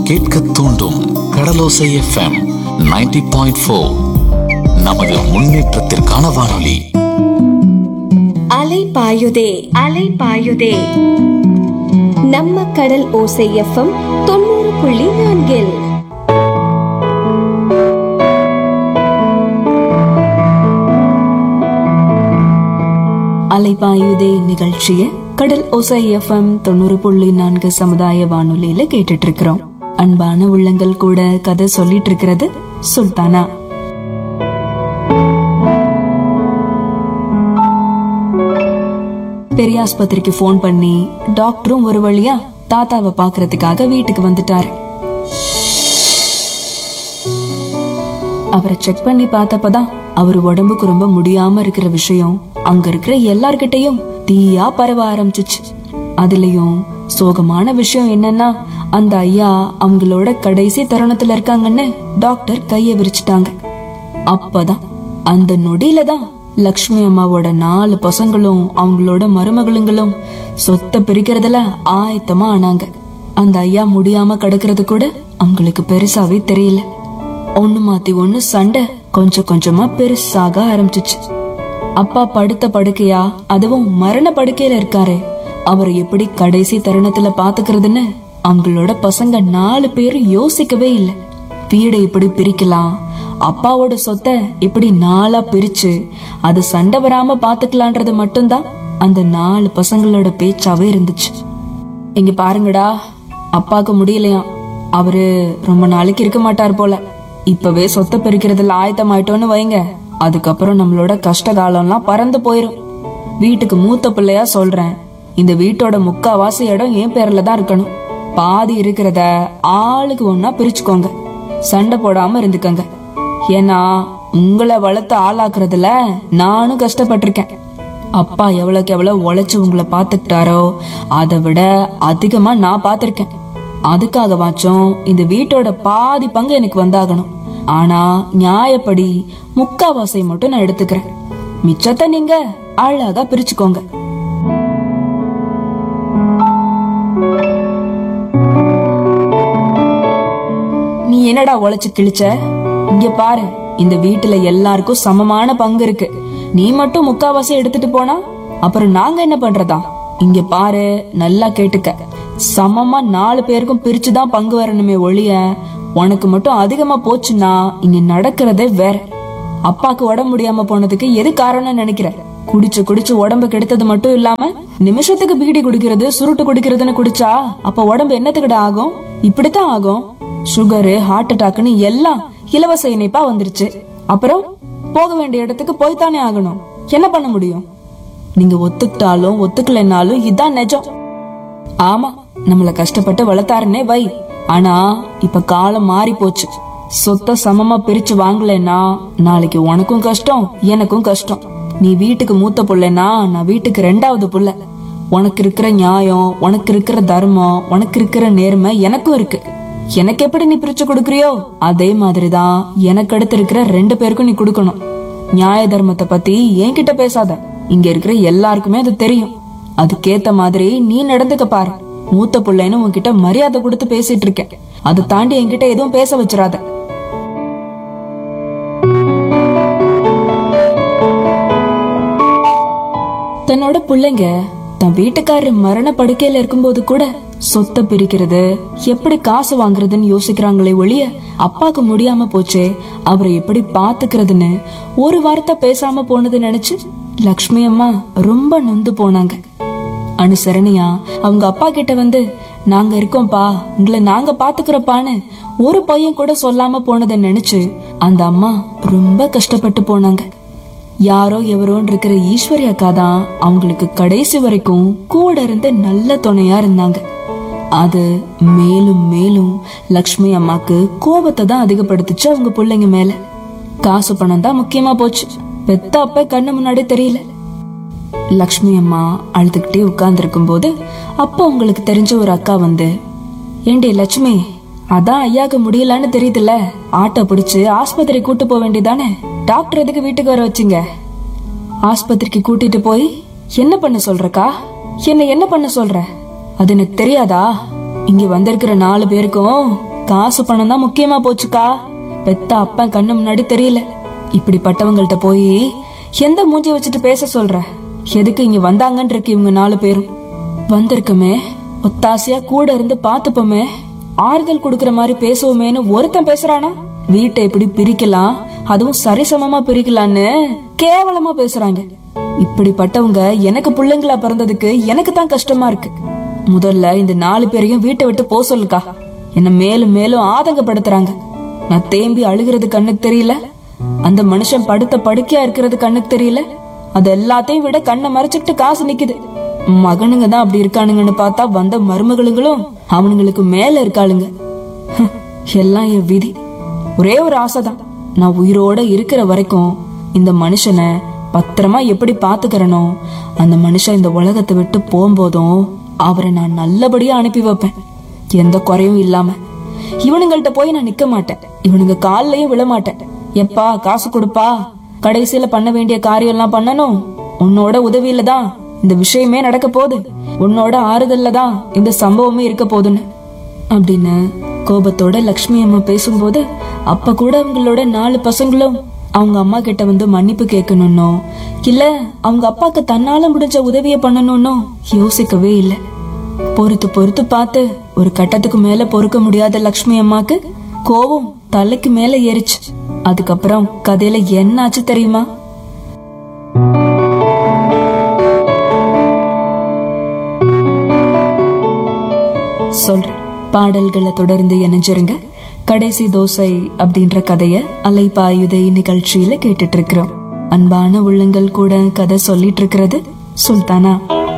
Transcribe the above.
கேட்க தூண்டும் கடலோசை FM 90.4 point four நமது முன்னேற்றத்திற்கான வானொலி அலை பாயுதே அலை பாயுதே நம்ம கடல் ஓசை எஃப்எம் தொண்ணூறு புள்ளி நான்கில் அலைபாயுதே நிகழ்ச்சியை கடல் ஒசை எஃப்எம் தொண்ணூறு புள்ளி நான்கு சமுதாய வானொலியில கேட்டுட்டு இருக்கிறோம் அன்பான உள்ளங்கள் கூட கதை சொல்லிட்டு இருக்கிறது சுல்தானா பெரியாஸ்பத்திரிக்கு ஃபோன் பண்ணி டாக்டரும் ஒரு வழியா தாத்தாவை பாக்குறதுக்காக வீட்டுக்கு வந்துட்டாரு அவரை செக் பண்ணி பார்த்தப்பதான் அவர் உடம்புக்கு ரொம்ப முடியாம இருக்கிற விஷயம் அங்க இருக்கிற எல்லார்கிட்டயும் தீயா பரவ ஆரம்பிச்சுச்சு அதுலயும் சோகமான விஷயம் என்னன்னா அந்த ஐயா அவங்களோட கடைசி தருணத்துல இருக்காங்கன்னு டாக்டர் கைய விரிச்சிட்டாங்க அப்பதான் அந்த நொடியில தான் லக்ஷ்மி அம்மாவோட நாலு பசங்களும் அவங்களோட மருமகளுங்களும் சொத்தை பிரிக்கிறதுல ஆயத்தமா ஆனாங்க அந்த ஐயா முடியாம கிடக்கிறது கூட அவங்களுக்கு பெருசாவே தெரியல ஒண்ணு மாத்தி ஒண்ணு சண்டை கொஞ்சம் கொஞ்சமா பெருசாக ஆரம்பிச்சுச்சு அப்பா படுத்த படுக்கையா அதுவும் மரண படுக்கையில இருக்காரு அவரை எப்படி கடைசி தருணத்துல பாத்துக்கிறதுன்னு அவங்களோட பசங்க நாலு பேரும் யோசிக்கவே இல்லை வீடை எப்படி பிரிக்கலாம் அப்பாவோட சொத்தை எப்படி நாலா பிரிச்சு அது சண்டை வராம பாத்துக்கலான்றது மட்டும்தான் அந்த நாலு பசங்களோட பேச்சாவே இருந்துச்சு இங்க பாருங்கடா அப்பாக்கு முடியலையாம் அவரு ரொம்ப நாளைக்கு இருக்க மாட்டார் போல இப்பவே சொத்தை பிரிக்கிறதுல ஆயத்தமாயிட்டோன்னு வைங்க அதுக்கப்புறம் நம்மளோட கஷ்ட காலம்லாம் பறந்து போயிரும் வீட்டுக்கு மூத்த பிள்ளையா சொல்றேன் இந்த வீட்டோட முக்காவாசி இடம் என் பேர்ல தான் இருக்கணும் பாதி இருக்கிறத ஆளுக்கு ஒன்னா பிரிச்சுக்கோங்க சண்டை போடாம இருந்துக்கங்க ஏன்னா உங்களை வளர்த்து ஆளாக்குறதுல நானும் கஷ்டப்பட்டிருக்கேன் அப்பா எவ்வளவுக்கு எவ்வளவு உழைச்சு உங்களை பாத்துக்கிட்டாரோ அதை விட அதிகமா நான் பாத்திருக்கேன் அதுக்காகவாச்சும் இந்த வீட்டோட பாதி பங்கு எனக்கு வந்தாகணும் ஆனா நியாயப்படி முக்காவாசை மட்டும் நான் எடுத்துக்கிறேன் மிச்சத்தை நீங்க அழகா பிரிச்சுக்கோங்க நீ என்னடா உழைச்சு கிழிச்ச இங்க பாரு இந்த வீட்டுல எல்லாருக்கும் சமமான பங்கு இருக்கு நீ மட்டும் முக்காவாசி எடுத்துட்டு போனா அப்புறம் நாங்க என்ன பண்றதா இங்க பாரு நல்லா கேட்டுக்க சமமா நாலு பேருக்கும் பிரிச்சுதான் பங்கு வரணுமே ஒழிய உனக்கு மட்டும் அதிகமா போச்சுன்னா இங்க நடக்கிறதே வேற அப்பாக்கு உடம்பு முடியாம போனதுக்கு எது காரணம்னு நினைக்கிற குடிச்சு குடிச்சு உடம்பு கெடுத்தது மட்டும் இல்லாம நிமிஷத்துக்கு பீடி குடிக்கிறது சுருட்டு குடிக்கிறதுன்னு குடிச்சா அப்ப உடம்பு என்னத்துக்கிட்ட ஆகும் இப்படித்தான் ஆகும் சுகரு ஹார்ட் அட்டாக்னு எல்லாம் இலவச இணைப்பா வந்துருச்சு அப்புறம் போக வேண்டிய இடத்துக்கு போய்த்தானே ஆகணும் என்ன பண்ண முடியும் நீங்க ஒத்துக்கிட்டாலும் ஒத்துக்கலைன்னாலும் இதான் நிஜம் ஆமா நம்மள கஷ்டப்பட்டு வளர்த்தாருன்னே வை ஆனா இப்ப காலம் மாறி போச்சு சொத்தை சமமா பிரிச்சு வாங்கலைன்னா நாளைக்கு உனக்கும் கஷ்டம் எனக்கும் கஷ்டம் நீ வீட்டுக்கு மூத்த புள்ளைனா நான் வீட்டுக்கு ரெண்டாவது புள்ள உனக்கு இருக்கிற நியாயம் உனக்கு இருக்கிற தர்மம் உனக்கு இருக்கிற நேர்மை எனக்கும் இருக்கு எனக்கு எப்படி நீ பிரிச்சு கொடுக்கறியோ அதே மாதிரிதான் எனக்கு அடுத்து இருக்கிற ரெண்டு பேருக்கும் நீ கொடுக்கணும் நியாய தர்மத்தை பத்தி என்கிட்ட பேசாத இங்க இருக்கிற எல்லாருக்குமே அது தெரியும் அதுக்கேத்த மாதிரி நீ நடந்துக்க பாரு மூத்த பிள்ளைன்னு உன்கிட்ட மரியாதை கொடுத்து பேசிட்டு இருக்கேன் அதை தாண்டி என்கிட்ட எதுவும் பேச வச்சிடாத தன்னோட பிள்ளைங்க தன் வீட்டுக்காரர் மரண படுக்கையில இருக்கும்போது கூட சொத்தை பிரிக்கிறது எப்படி காசு வாங்குறதுன்னு யோசிக்கிறாங்களே ஒழிய அப்பாக்கு முடியாம போச்சே அவரை எப்படி பாத்துக்கிறதுன்னு ஒரு வார்த்தை பேசாம போனது நினைச்சு லக்ஷ்மி அம்மா ரொம்ப நொந்து போனாங்க அனுசரணையா அவங்க அப்பா கிட்ட வந்து நாங்க இருக்கோம்ப்பா உங்களை நாங்க பாத்துக்கிறப்பான்னு ஒரு பையன் கூட சொல்லாம போனதை நினைச்சு அந்த அம்மா ரொம்ப கஷ்டப்பட்டு போனாங்க யாரோ எவரோன்னு இருக்கிற ஈஸ்வரி அக்கா தான் அவங்களுக்கு கடைசி வரைக்கும் கூட இருந்து நல்ல துணையா இருந்தாங்க அது மேலும் மேலும் லக்ஷ்மி அம்மாக்கு கோபத்தை தான் அதிகப்படுத்துச்சு அவங்க பிள்ளைங்க மேல காசு பணம் தான் முக்கியமா போச்சு பெத்த அப்ப கண்ணு முன்னாடி தெரியல லக்ஷ்மி அம்மா அழுதுகிட்டே உட்கார்ந்து போது அப்போ உங்களுக்கு தெரிஞ்ச ஒரு அக்கா வந்து ஏண்டி லட்சுமி அதான் ஐயாக்கு முடியலன்னு தெரியுதுல்ல ஆட்டோ பிடிச்சு ஆஸ்பத்திரி கூட்டு போக வேண்டியதானே டாக்டர் எதுக்கு வீட்டுக்கு வர வச்சீங்க ஆஸ்பத்திரிக்கு கூட்டிட்டு போய் என்ன பண்ண சொல்றக்கா என்ன என்ன பண்ண சொல்ற அது எனக்கு தெரியாதா இங்க வந்திருக்கிற நாலு பேருக்கும் காசு பணம் தான் முக்கியமா போச்சுக்கா பெத்த அப்பன் கண்ணு முன்னாடி தெரியல இப்படிப்பட்டவங்கள்ட்ட போய் எந்த மூஞ்சி வச்சுட்டு பேச சொல்ற எதுக்கு இங்க வந்தாங்கன்னு இருக்கு இவங்க நாலு பேரும் வந்திருக்கமே ஒத்தாசையா கூட இருந்து பாத்துப்போமே ஆறுதல் கொடுக்கற மாதிரி பேசுவோமேன்னு ஒருத்தன் பேசுறானா வீட்டை எப்படி பிரிக்கலாம் அதுவும் சரிசமமா பிரிக்கலான்னு கேவலமா பேசுறாங்க இப்படிப்பட்டவங்க எனக்கு பிள்ளைங்களா பிறந்ததுக்கு எனக்கு தான் கஷ்டமா இருக்கு முதல்ல இந்த நாலு பேரையும் வீட்டை விட்டு போ சொல்லுக்கா என்ன மேலும் மேலும் ஆதங்கப்படுத்துறாங்க நான் தேம்பி அழுகிறது கண்ணுக்கு தெரியல அந்த மனுஷன் படுத்த படுக்கையா இருக்கிறது கண்ணுக்கு தெரியல அது எல்லாத்தையும் விட கண்ணை மறைச்சிட்டு காசு நிக்குது மகனுங்க தான் அப்படி இருக்கானுங்கன்னு பார்த்தா வந்த மருமகளுங்களும் அவனுங்களுக்கு மேல இருக்காளுங்க ஹம், எல்லாம் என் விதி ஒரே ஒரு ஆசைதான் நான் உயிரோட இருக்கிற வரைக்கும் இந்த மனுஷனை பத்திரமா எப்படி பாத்துக்கிறனோ அந்த மனுஷன் இந்த உலகத்தை விட்டு போகும்போதும் அவரை நான் நல்லபடியா அனுப்பி வைப்பேன் எந்த குறையும் இல்லாம இவனுங்கள்ட்ட போய் நான் நிக்க மாட்டேன் இவனுங்க கால்லயும் விழ மாட்டேன் எப்பா காசு கொடுப்பா கடைசியில பண்ண வேண்டிய காரியம் எல்லாம் பண்ணணும் உன்னோட உதவியில தான் இந்த விஷயமே நடக்க போகுது உன்னோட ஆறுதல்ல தான் இந்த சம்பவமே இருக்க போகுதுன்னு அப்படின்னு கோபத்தோட லக்ஷ்மி அம்மா பேசும்போது அப்ப கூட அவங்களோட நாலு பசங்களும் அவங்க அம்மா கிட்ட வந்து மன்னிப்பு கேட்கணும்னோ இல்ல அவங்க அப்பாக்கு தன்னால முடிஞ்ச உதவிய பண்ணணும்னோ யோசிக்கவே இல்ல பொறுத்து பொறுத்து பார்த்து ஒரு கட்டத்துக்கு மேல பொறுக்க முடியாத லக்ஷ்மி அம்மாக்கு கோபம் தலைக்கு மேல ஏறிச்சு அதுக்கப்புறம் கதையில என்ன ஆச்சு தெரியுமா சொல்றேன் பாடல்களை தொடர்ந்து இணைஞ்சிருங்க கடைசி தோசை அப்படின்ற கதைய அலைப்பாயுதை நிகழ்ச்சியில கேட்டுட்டு இருக்கிறோம் அன்பான உள்ளங்கள் கூட கதை சொல்லிட்டு இருக்கிறது சுல்தானா